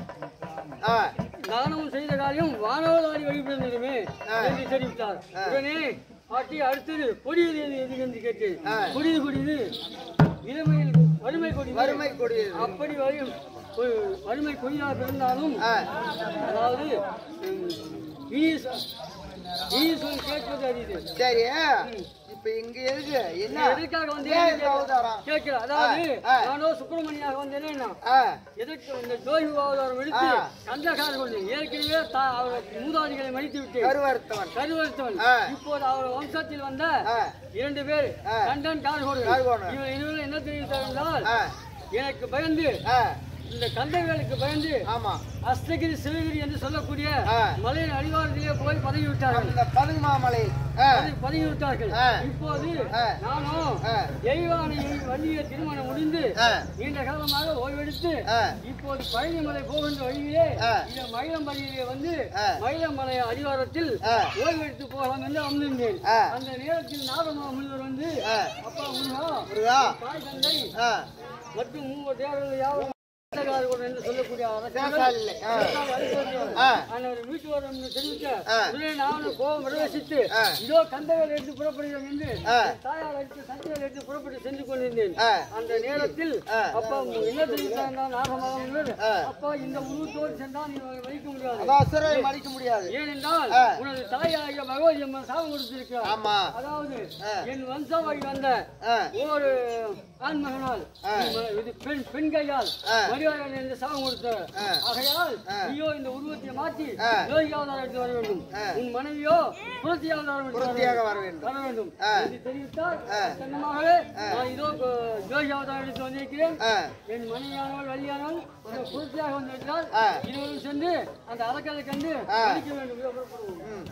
S3: ஆ.
S4: தானமும் செய்த காரியம் வானவதாரி வழிபிறந்ததுமே
S3: ஆ.
S4: என்று தெரிவித்தார் உடனே பாட்டி அடுத்தது கொடியது எது எது என்று கேட்டு
S3: ஆ.
S4: கொடியது கொடியது இளமையில் வறுமை கொடி
S3: வறுமை கொடியது
S4: அப்படி வரும் ஒரு வறுமை கொடியாக பிறந்தாலும்
S3: ஆ.
S4: அதாவது ம், இனி சொ- இனி சொல் கேட்பது அரிது
S3: சரி இப்ப இங்க எதுக்கு என்ன
S4: எதற்காக வந்து
S3: ஏன் இந்த அவதாரம்
S4: கேட்கிறேன் அதாவது
S3: ஆ, ஆ.
S4: நானோ சுப்பிரமணியாக வந்தேனே நான்
S3: ஆ.
S4: எதற்கு இந்த ஜோதி அவதாரம் எடுத்து
S3: ஆ.
S4: கந்தகாரம் கொண்டு ஏற்கனவே தா- அவர் மூதாதிகளை மடித்து விட்டு
S3: கருவறுத்தவன்
S4: கருவறுத்தவன்
S3: ஆ.
S4: இப்போது அவர் வம்சத்தில் வந்த
S3: ஆ.
S4: இரண்டு பேர்
S3: ஆ.
S4: கண்டன் கார்கோடு
S3: கார்கோடு.
S4: இவர் இருவரும் என்ன தெரிவித்தார் என்றால்
S3: ஆ.
S4: எனக்கு பயந்து
S3: ஆ.
S4: இந்த கந்தவேலுக்கு பயந்து
S3: ஆமா
S4: அஸ்தகிரி சிவகிரி என்று சொல்லக்கூடிய
S3: ஆ.
S4: மலையின் அடிவாரத்திலே போய் பதவி விட்டார்கள்
S3: இந்த பதுமாமலை ஆ.
S4: பதவி- பதவி விட்டார்கள்
S3: ஆ.
S4: இப்போது
S3: ஆ.
S4: நானும்
S3: ஆ.
S4: எய்வானை வள்ளிய திருமணம் முடிந்து
S3: ஆ.
S4: நீண்ட காலமாக ஓய்வெடுத்து
S3: ஆ.
S4: இப்போது பழனிமலை போகின்ற வழியிலே
S3: ஆ.
S4: இந்த மயிலம்பள்ளியிலே வந்து
S3: ஆ.
S4: மயிலமலை அடிவாரத்தில்
S3: ஆ.
S4: ஓய்வெடுத்து போகலாம் என்று அமர்ந்திருந்தேன்
S3: ஆ.
S4: அந்த நேரத்தில் நாதமா முனிவர் வந்து
S3: ஆ.
S4: அப்பா முருகா
S3: முருகா
S4: தாய் தந்தை
S3: ஆ.
S4: மற்றும் மூவர் தேவர்கள் யாவரும் வேட்டக்காரர்கள் என்று சொல்லக்கூடிய
S3: சேஷால் இல்லை. ஆ. ஆ.
S4: அவர் வீட்டு வரும் என்று தெரிவிக்க
S3: ஆ.
S4: உடனே நானும் கோபம் பிரவேசித்து
S3: ஆ.
S4: இதோ கந்தவேல் எடுத்து புறப்படுகிறோம் என்று
S3: ஆ.
S4: தாயார் எடுத்து சந்தையில் எடுத்து புறப்பட்டு சென்று கொண்டிருந்தேன்
S3: ஆ.
S4: அந்த நேரத்தில்
S3: ஆ.
S4: அப்பா என்ன தெரிவித்தான் நாகமாக
S3: ஆ.
S4: அப்பா இந்த உருவத்தோடு சென்றால் நீ வைக்க முடியாது
S3: அதான் அசுரரை மறிக்க முடியாது
S4: ஏனென்றால்
S3: ஆ.
S4: உனது தாயாகிய பகவதி அம்மன் சாபம் கொடுத்திருக்கிறார்
S3: ஆமா
S4: அதாவது
S3: ஆ.
S4: என் வம்சாவளி வந்த
S3: ஆ.
S4: ஒரு ஆண்மகனால்
S3: ஆ.
S4: இது பெண் பெண் கையால்
S3: ஆ.
S4: மரியாதை என்று சாபம் கொடுத்த
S3: ஆ.
S4: ஆகையால்
S3: ஆ.
S4: நீயோ இந்த உருவத்தை மாற்றி
S3: ஆ.
S4: யோகி அவதாரம் எடுத்து வர வேண்டும்
S3: ஆ.
S4: உன் மனைவியோ புரட்சி அவதாரம் எடுத்து வர
S3: புரட்சியாக
S4: வேண்டும்.
S3: வர வேண்டும்
S4: வர வேண்டும்
S3: ஆ.
S4: என்று தெரிவித்தால்
S3: ஆ.
S4: சொன்னமாகவே நான் இதோ அஹ், யோகி அவதாரம் எடுத்து வந்திருக்கிறேன்
S3: ஆ.
S4: என் மனைவியானவள் வழியானவள் இந்த புரட்சியாக வந்திருக்கிறால்
S3: ஆ.
S4: இருவரும் சென்று அந்த அரக்கரை கண்டு
S3: ஆ.
S4: அழிக்க வேண்டும் இதோ புறப்படுவோம்.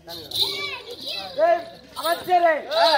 S2: அமைச்சரே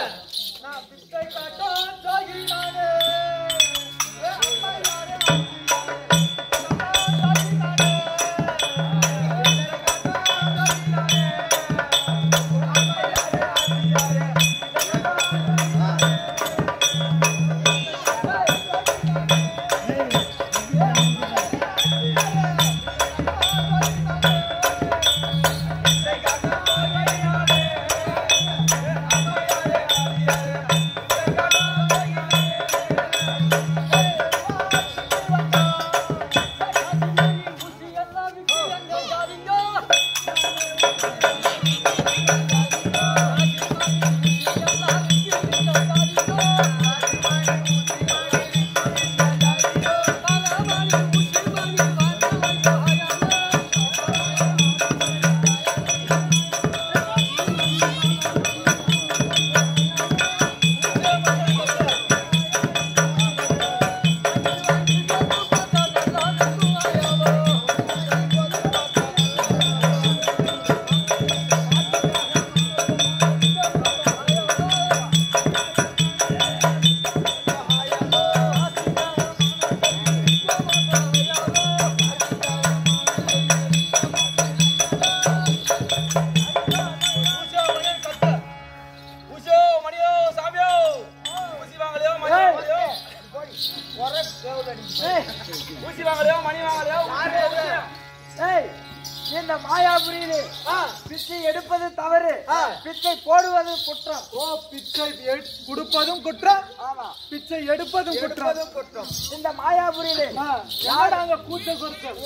S2: ஏய், இந்த மாயாபுரியிலே பிச்சை எடுப்பது தவறு பிச்சை போடுவது குற்றம்
S5: ஓ பிச்சை எடு- கொடுப்பதும் குற்றம்
S2: ஆமா
S5: பிச்சை எடுப்பதும் குற்றம்
S3: குற்றம்
S2: இந்த மாயாபுரியிலே
S5: யாராங்க கூச்ச குற்றம்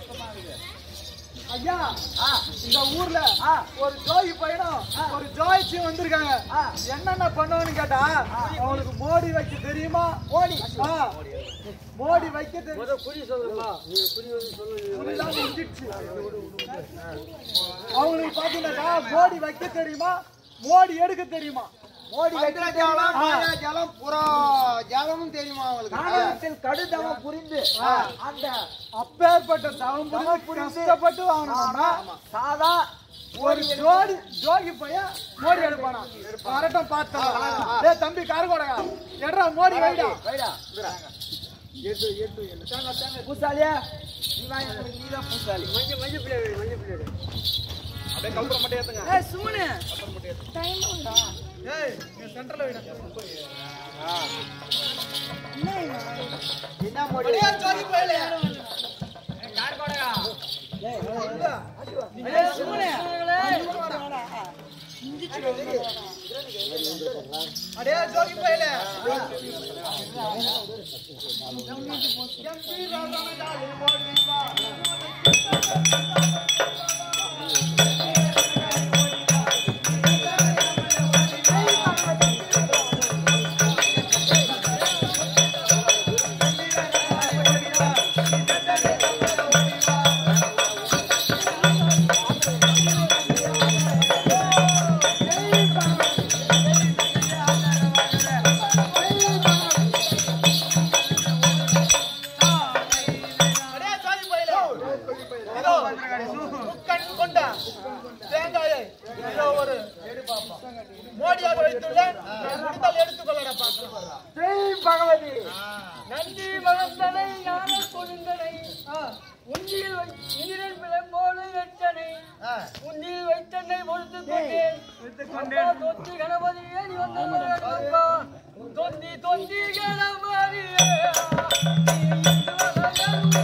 S5: ஐயா இந்த ஊர்ல ஒரு ஜோகி பையனும் ஒரு ஜோயிச்சியும் வந்திருக்காங்க என்னென்ன பண்ணுவான்னு கேட்டா அவனுக்கு மோடி வைக்க தெரியுமா மோடி மோடி வைக்க தெரியும்
S4: முத குறி சொல்லுமா நீ குறி வந்து சொல்லு
S5: புரியலாம் முடிஞ்சிடுச்சு. அவங்களுக்கு பாத்தீங்கன்னாக்கா மோடி வைக்க தெரியுமா மோடி எடுக்க தெரியுமா
S2: மோடி வைக்க
S3: ஜலம் மாயா ஜலம் புறா ஜலமும் தெரியுமா அவங்களுக்கு
S2: நாடகத்தில் கடுதவம் புரிந்து அந்த
S5: அப்பேற்பட்ட தவம் புரிந்து கஷ்டப்பட்டு வாங்கினோம்னா
S2: சாதா
S5: ஒரு ஜோடி ஜோகி பையன் மோடி எடுப்பானா வரட்டும் பார்த்தோம் டேய் தம்பி காரகோடகா எட்ரா மோடி வைடா
S2: வைடா பூசாலியா நீ வாங்க நீதான் பூசாலி
S4: மஞ்சள் மஞ்சள் பிள்ளை மஞ்சள் பிள்ளை
S2: ஏய் சுமனு
S5: ஏய் நீ சென்டர்ல வைடா
S3: என்ன மோடி
S5: ஜோகி பையலே
S2: ஏய் சுமனு
S5: அடே ஜோகி பையலே இதோ முக்கண் கொண்ட தேங்காயை இதோ ஒரு மோடியாக வைத்துள்ளேன் முடிந்தால் எடுத்துக்கொள்ளடா பார்க்கலாம்
S2: ஜெய் பகவதி
S4: நந்தி மகந்தனை ஞான கொழுந்தனை உந்தியில் நீரில் விளம்போடு வெட்டனை உந்தியில் வைத்தனை பொறுத்து கொண்டேன் அப்பா, தொந்தி கணபதியே நீ வந்தப்பா தொந்தி தொந்தி கணபதியே நீ இன்று வர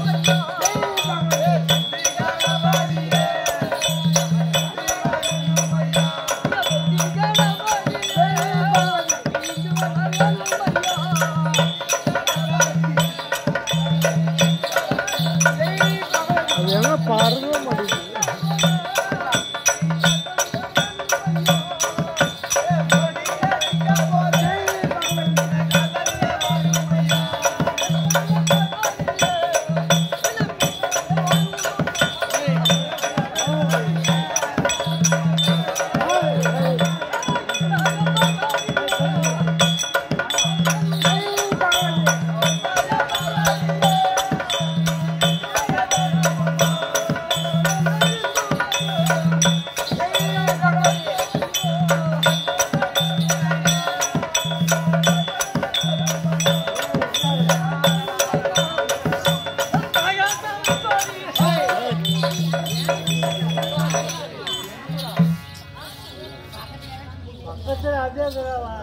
S3: பக்கத்துல அப்படியே இருக்கிறவா.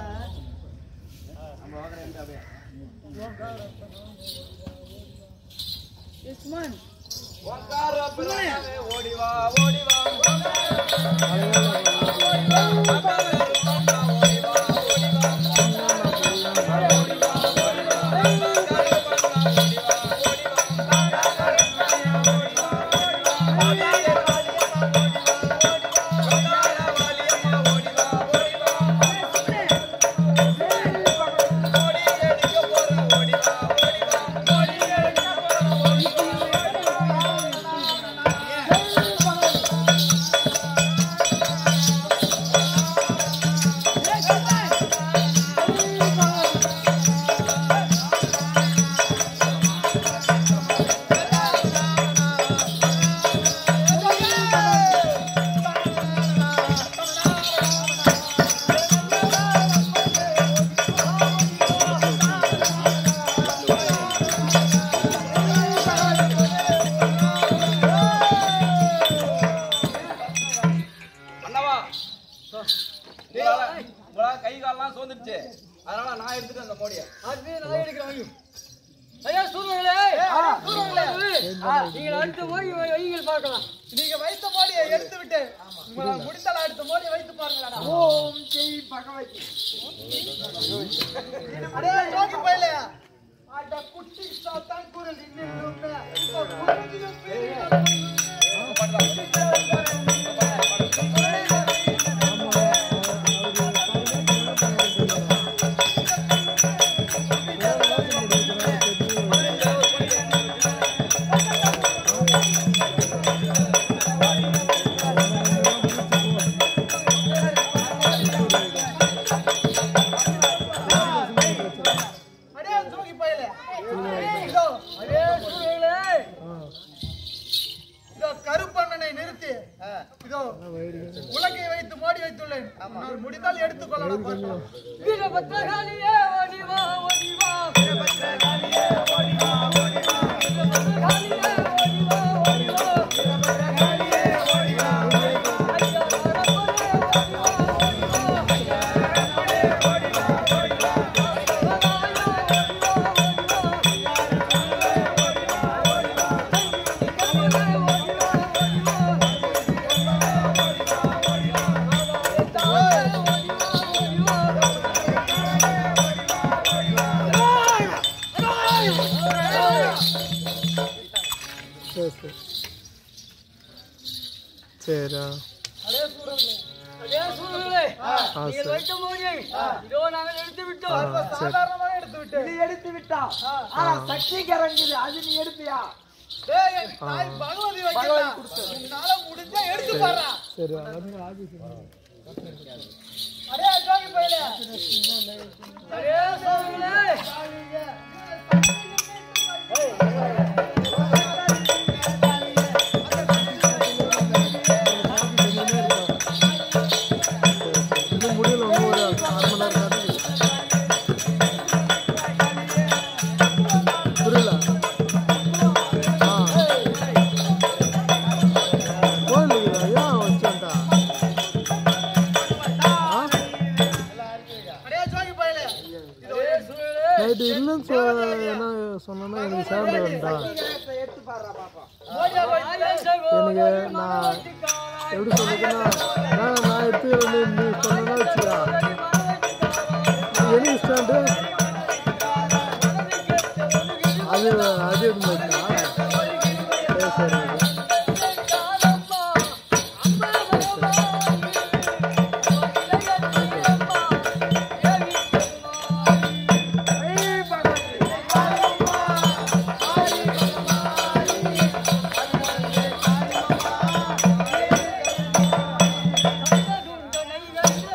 S6: அண்ணவா உங்களால உங்களால கை கால்லாம் சோர்ந்துருச்சு அதனால நான் எடுத்துட்டு அந்த மோடியை
S4: அதுவே நான் எடுக்கிறேன் ஐயோ. ஐயா சூழ்நிலை சூழ்நிலை நீங்கள் அடுத்த மோடி வைங்கள் பார்க்கலாம்
S5: நீங்க வைத்த மோடியை எடுத்து விட்டு உங்களால் முடிந்தால் அடுத்த மோடியை வைத்து பாருங்களா
S3: ஓம் ஜெய் பகவதி
S5: அடே யோகி பையலே அட குட்டி சாத்தான் குரல் இன்னும் இப்போ குரல் பெரிய அடே யோகி பையலே இதோ
S4: அதே சூழ்நிலை
S5: இதோ கருப்பண்ணனை நிறுத்தி இதோ உலகை வைத்து மோடி வைத்துள்ளேன் உன்னால் முடிந்தால் எடுத்துக் கொள்ளலாம் பார்க்கலாம்.
S4: வீரபத்ரகாளியே ஓடி வா ஓடி வா வீரபத்ரகாளியே ஓடி வா ஓடி வா வீரபத்ரகாளியே ஓடி வா ஓடி வா வீரபத்ரகாளியே ஓடி வா ஓடி வா ஐயா ரப்பனே ஓடி வா ஓடி வா ஐயா ரப்பனே ஓடி வா ஓடி வா பகவாயா ஓடி வா ஓடி வா ஐயா ரப்பனே ஓடி வா ஓடி வா கண்ணனே ஓடி வா ஓடி வா ஓடி வா ஓடி வா தாயே ஓடி வா ஓடி வா
S2: சரிடா
S4: அதே சூழ்நிலை நீங்கள் வைத்த மோடியை இதோ நாங்கள் எடுத்து விட்டோம்
S5: சாதாரணமாக எடுத்து விட்டு
S3: நீ எடுத்து விட்டா ஆனா சக்தி கரங்குது அது நீ எடுப்பியா
S5: டேய், என் தாய் பகவதி வைக்கலாம் உன்னால முடிஞ்சா எடுத்து பாரு
S2: சரி
S5: அடே யோகி பையலே
S4: அதே சூழ்நிலை
S2: இன்னும் முடியல இன்னும் ஒரு அரை மணி நேரம் காட்டுது. புரியல ஆ கோயிலுக்கு ஏன் வச்சுட்டா
S5: அடே யோகி பையலே
S4: அதே சூழ்நிலை
S2: நைட்டு இல்லைன்னு சொ என்ன சொன்னோன்னா எனக்கு சேர்ந்து வேண்டா
S3: எடுத்து பாடுறா பாப்பா
S2: எனக்கு நான் எப்படி சொல்றதுன்னா நான் நான் எடுத்து நீ நீ சொன்னா வச்சுக்கா எனக்கு ஸ்டாண்டு அது அது இருந்துச்சா சரி சரி
S4: ஆ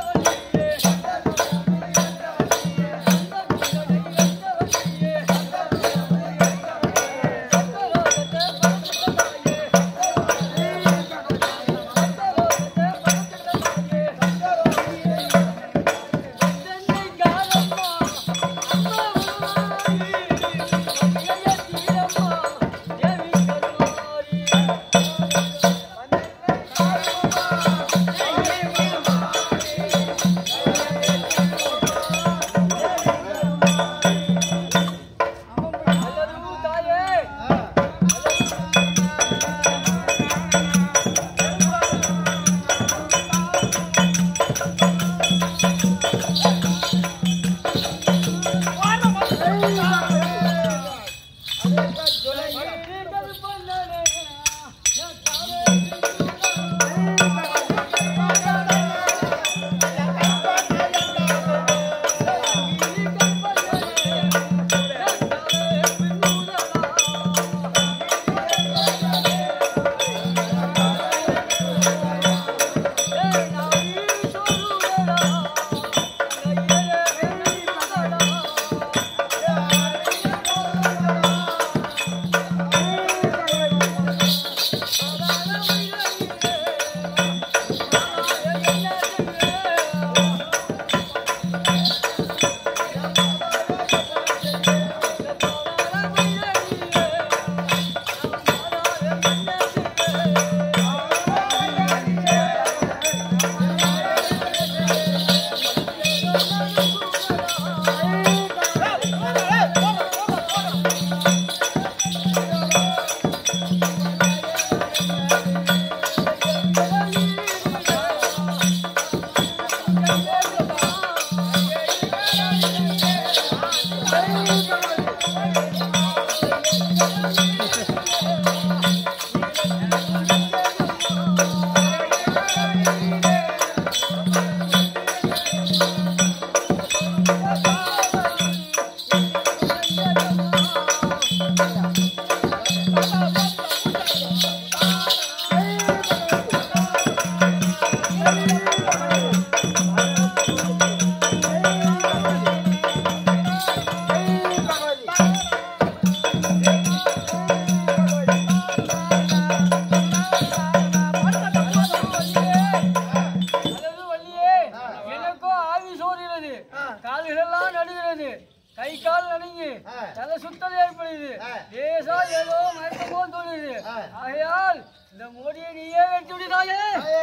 S4: அல்லது வள்ளியே எனக்கோ ஆவி சோறுகிறது கால்களெல்லாம் நடுகிறது கை கால் நடுங்கி தலை சுத்தல் ஏற்படுது லேசா ஏதோ மயக்கமோ தோணுது ஆகையால் இந்த மோடியை நீயே வெட்டி விடுதாயே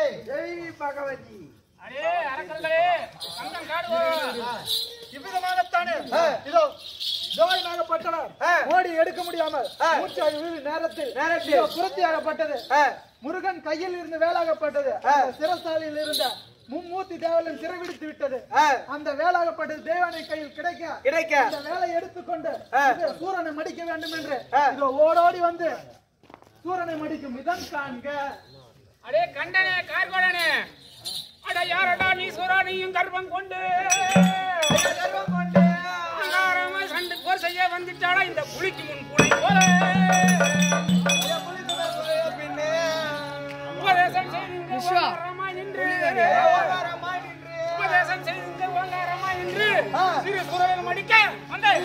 S1: அடே அரக்கர்களே கந்தன் காடு போவா.
S2: இவ்விதமாகத்தானே இதோ ஜோயினாகப்பட்டவர் மோடி எடுக்க முடியாமல் மூச்சாய் விழும் நேரத்தில் இதோ புரட்சியாகப்பட்டது முருகன் கையில் இருந்து வேலாகப்பட்டது அந்த சிரசாலையில் இருந்த மும்மூர்த்தி தேவலன் சிறைபிடித்து விட்டது அந்த வேலாகப்பட்டது தேவனை கையில் கிடைக்க கிடைக்க அந்த வேலை எடுத்துக்கொண்டு இது சூரனை மடிக்க வேண்டும் என்று இதோ ஓடோடி வந்து சூரனை மடிக்கும் இதன் காண்க
S1: அடே கண்டனே கார்கோடனே அட யாரடா நீ சூரா நீயும் கர்ப்பம் கொண்டு கர்ப்பம் கொண்டு அங்காரமா சண்டை போர் செய்ய வந்துட்டாடா இந்த புலிக்கு முன் புலி போல உபதேசம் செய்து ஓங்காரமாய் நின்று உபதேசம் செய்து ஓங்காரமாய் நின்று சிறு சூரனை மடிக்க வந்தே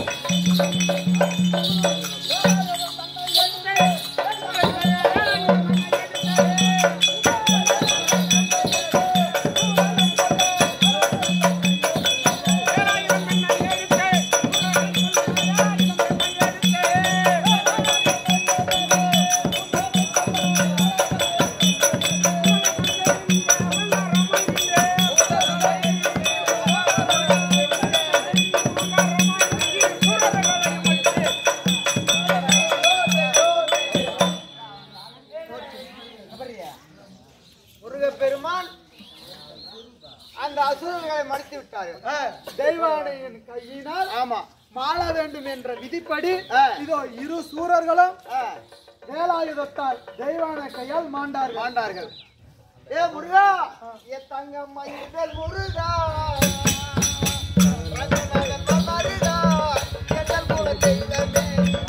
S5: முருகப்பெருமான் அந்த அசுரர்களை மடித்து விட்டார்கள் தெய்வானையின் கையினால் ஆமா மாள வேண்டும் என்ற விதிப்படி இதோ இரு சூரர்களும் வேலாயுதத்தால் தெய்வான கையால் மாண்டார்கள் மாண்டார்கள் ஏ முருகா ஏ தங்கம் மயில்கள் முருகா ரங்கநாதன் மருகா, எங்கள் குல தெய்வமே.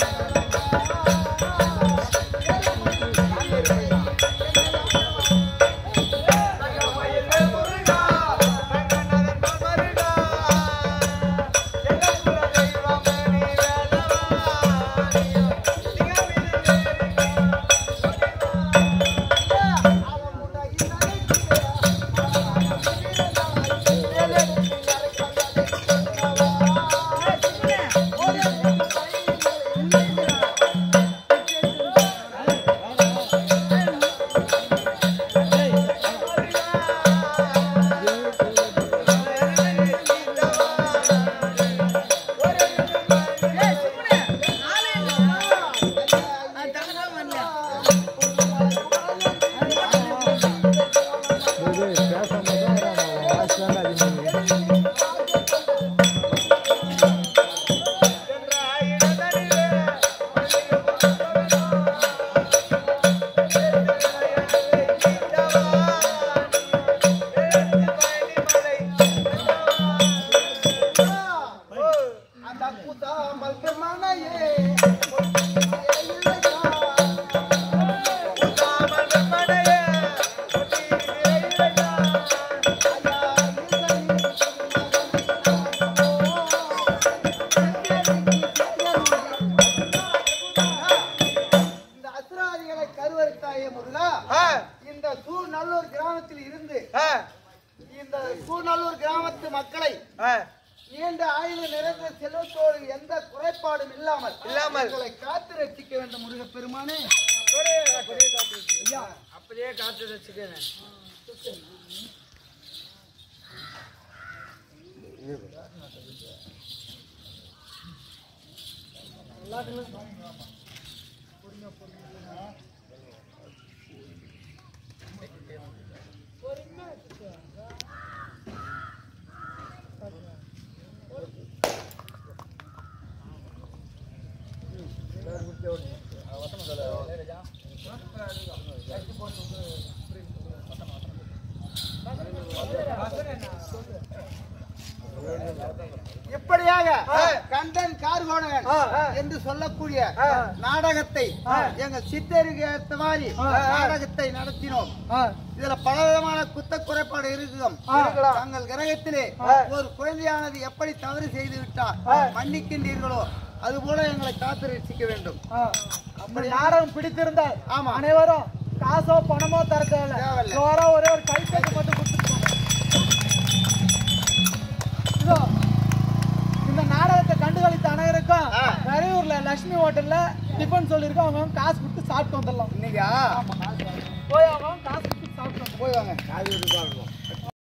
S5: அந்த புதாமல் பெருமானையே இந்த அசுராதிகளை கருவறுத்தாயே முருகா இந்த சூழ்நல்லூர் கிராமத்தில் இருந்து இந்த சூழ்நல்லூர் கிராமத்து மக்களை நீண்ட ஆயுத நிறைந்த செல்வத்தோடு எந்த குறைபாடும் இல்லாமல் இல்லாமல் காத்து ரட்சிக்க வேண்டும் முருகப் பெருமானே
S4: அப்படியே காத்து வச்சுக்கிறேன்
S3: கார்கோணகன் என்று சொல்லக்கூடிய நாடகத்தை எங்கள் சித்தருக்கு ஏற்ற மாதிரி நாடகத்தை நடத்தினோம் இதுல பலவிதமான குத்த குறைபாடு இருக்கும் தங்கள் கிரகத்திலே ஒரு குழந்தையானது எப்படி தவறு செய்து விட்டால் மன்னிக்கின்றீர்களோ அதுபோல எங்களை காத்து ரசிக்க வேண்டும்
S2: அப்படி நாடகம் பிடித்திருந்தால்
S3: ஆமா.
S2: அனைவரும் காசோ பணமோ தர தேவையில்ல
S3: தேவையில்ல.
S2: ஜோரா ஒரே ஒரு கைத்தட்டு மட்டும் கொடுத்துருக்கோம் இதோ இந்த நாடகத்தை கண்டுகளித்த அனைவருக்கும் நிறையூர்ல லட்சுமி ஹோட்டல்ல டிஃபன் சொல்லியிருக்கோம் அவங்க அவங்க காசு கொடுத்து சாப்பிட்டு வந்துடலாம்
S3: இன்னைக்கா
S2: போய் அவங்க அவங்க காசு கொடுத்து சாப்பிட்டு வந்துடலாம்
S3: போய் வாங்க